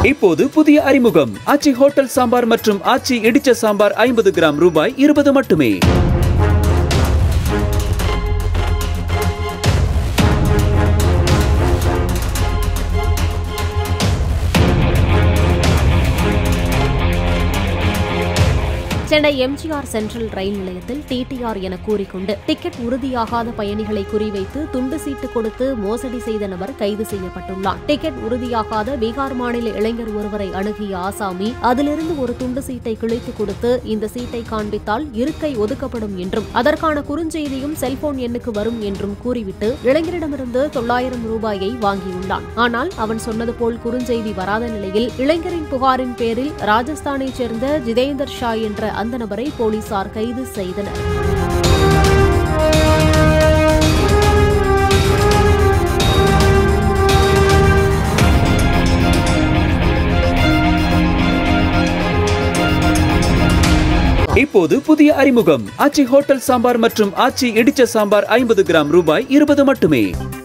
இப்போது புதிய அறிமுகம் ஆச்சி ஹோட்டல் சாம்பார் மற்றும் ஆச்சி இடிச்ச சாம்பார் ஐம்பது கிராம் ரூபாய் இருபது மட்டுமே சென்னை எம்ஜிஆர் சென்ட்ரல் ரயில் நிலையத்தில் டிடிஆர் என கூறிக்கொண்டு டிக்கெட் உறுதியாகாத பயணிகளை குறிவைத்து துண்டு சீட்டு கொடுத்து மோசடி செய்த நபர் கைது செய்யப்பட்டுள்ளார் டிக்கெட் உறுதியாகாத பீகார் மாநில இளைஞர் ஒருவரை அணுகிய ஆசாமி அதிலிருந்து ஒரு துண்டு சீட்டை கிழித்து கொடுத்து இந்த சீட்டை காண்பித்தால் இருக்கை ஒதுக்கப்படும் என்றும் அதற்கான குறுஞ்செய்தியும் செல்போன் எண்ணுக்கு வரும் என்றும் கூறிவிட்டு இளைஞரிடமிருந்து தொள்ளாயிரம் ரூபாயை வாங்கியுள்ளான் ஆனால் அவன் சொன்னது போல் குறுஞ்செய்தி வராத நிலையில் இளைஞரின் புகாரின் பேரில் ராஜஸ்தானைச் சேர்ந்த ஜிதேந்தர் ஷா என்ற அந்த நபரை போலீசார் கைது செய்தனர் இப்போது புதிய அறிமுகம் ஆச்சி ஹோட்டல் சாம்பார் மற்றும் ஆச்சி இடிச்ச சாம்பார் ஐம்பது கிராம் ரூபாய் இருபது மட்டுமே